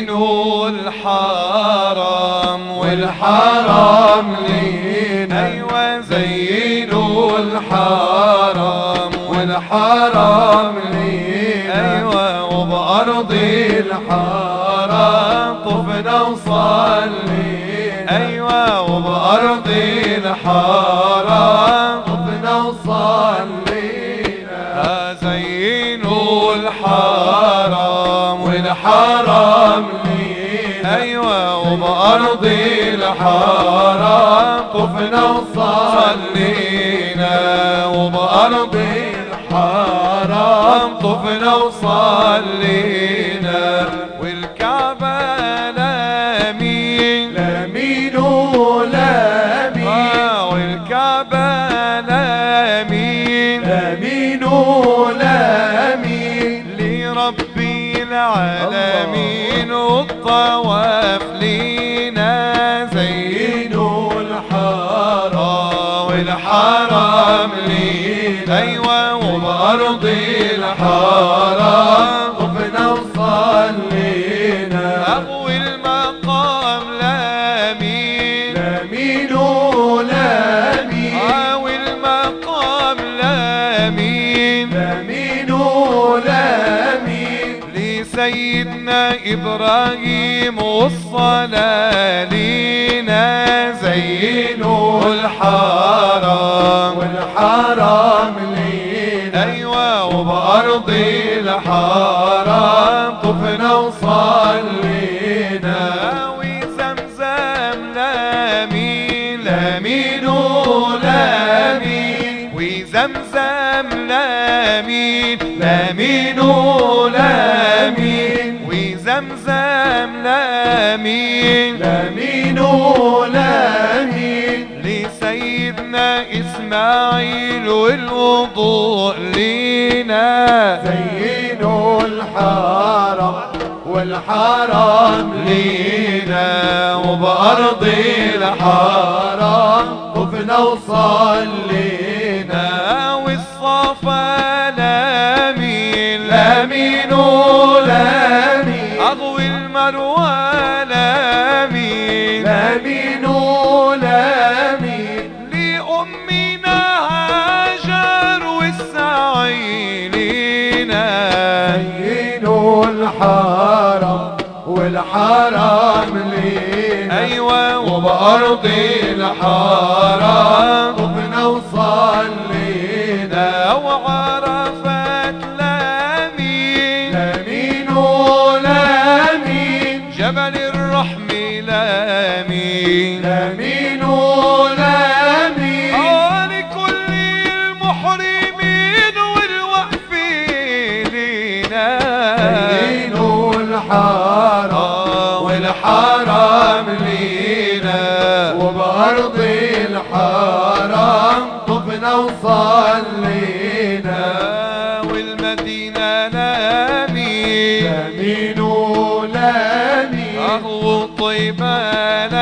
زينوا الحرم والحرم لينا أيوة زينوا الحرم والحرم لينا أيوة وبأرض الحرم طفنا وصلينا أيوة وبأرض الحرم طفنا وصلينا زينوا الحرم والحرم لينا أيوة وبأرض الحرم طفنا وصلينا وبأرض الحرم طفنا وصلينا والكعبة لمين لمين ولمين آه، والكعبة لمين لمين ولمين لربي العالمين والطواف لينا زينوا الحرم والحرم لينا أيوة وبأرض الحرم طفنا وصلينا أقوى المقام لمين لمين ولمين أقوى المقام لمين لمين ولمين لسيدنا إبراهيم والصلاة لينا زينوا الحرم والحرام لينا أيوة وبأرض الحرم طفنا وصلينا وزمزم لمين لمين ولمين وزمزم لمين لمين ولمين وزمزم لمين لمين ولمين لسيدنا إسماعيل والوضوء لينا زينوا الحرم والحرم لينا وبأرض الحرم طفنا وصلينا والصفا لمين لمين ولمين أغوي المروى لمين لمين ولمين لأمنا هاجر والسعي لينا زينوا الحرم والحرم لينا أيوة وبأرض الحرم طفنا وصلينا وعرفت لمين لمين ولمين جبل الرحم لمين لمين ولمين آه لكل المحرمين والوقف لينا زينوا الحرم آه والحرم لينا وبأرض الحرم طفنا وصلينا والمدينة لمين لمين ولمين أهو طيبة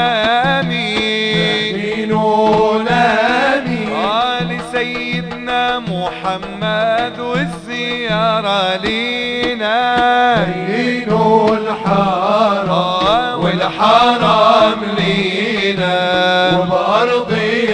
لمين لمين ولمين آل سيدنا محمد والزيارة لينا زينوا الحرم آه والحرم لينا وبأرض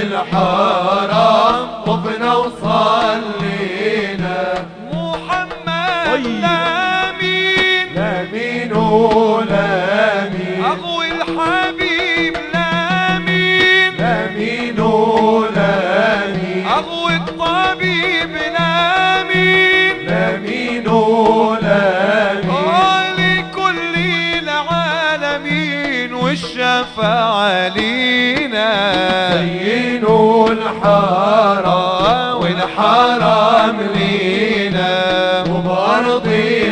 الحرم طفنا وصلينا محمد لمين لمين ولمين أغوي الحبيب لمين لمين ولمين أغوي الطبيب لمين لمين ولمين آه لكل العالمين والشفاعة لينا زينوا الحرم آه والحرم لينا وبأرض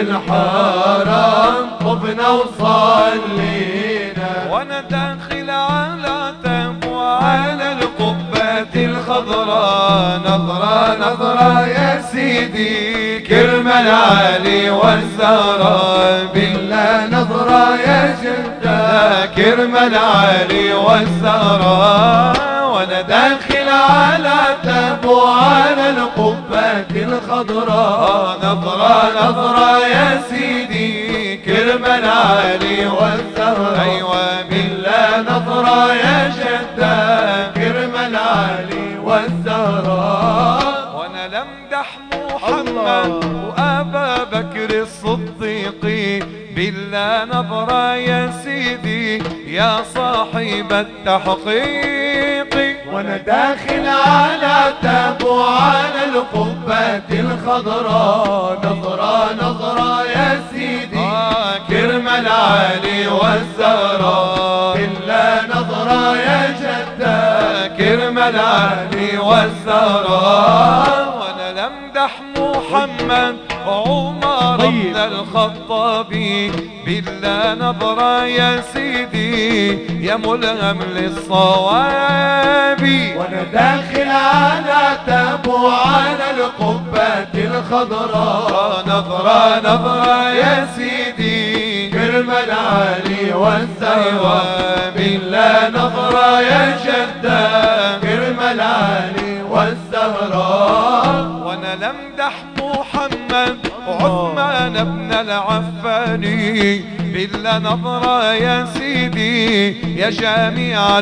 الحرم طفنا وصلينا وانا داخل على تم وعلى القبة الخضراء نظرة نظرة يا سيدي كرم العالي والزهراء بالله نظرة يا جدة كرم العالي والزهراء وانا داخل على تم وعلى القبة الخضراء نظرة نظرة يا سيدي كرم العالي والزهراء أيوة بالله نظرة يا شدة كرم العالي والزهراء وانا لمدح محمد وابا بكر الصديق بالله نظرة يا سيدي يا صاحب التحقيق وانا داخل على تابو على القبة الخضراء نظرة نظرة يا سيدي آه، كرم العالي والزهراء بالله نظرة يا جدة كرم العالي والزهراء وانا لمدح محمد عمر بن الخطاب بالله نظرة يا سيدي يا ملهم للصواب وانا داخل على تابو على القبة الخضراء نظرة نظرة يا سيدي كرم العالي والزهراء بالله نظرة يا جدة كرم العالي والزهراء وانا لمدح محمد وعثمان بن العفاني بالله نظرة يا سيدي يا جامع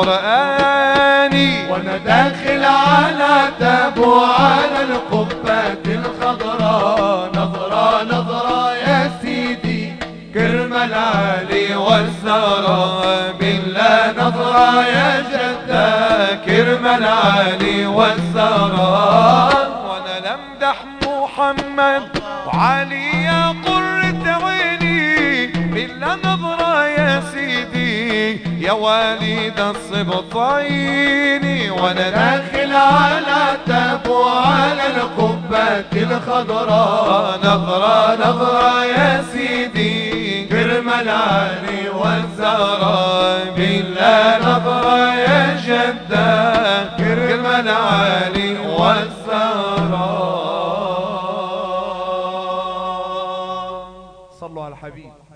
القرآن وانا داخل على تابو على القبة الخضراء نظرة نظرة يا سيدي كرم العالي والزهراء بالله نظرة يا جدة كرم العالي والزهراء وانا لمدح محمد وعلي يا قرة عيني بالله نظرة يا سيدي يا والد الصبطين وانا داخل على تابو على القبة الخضراء نظرة نظرة يا سيدي كرم العالي والزهراء بالله نظرة يا جدة كرم العالي والزهراء صلوا على الحبيب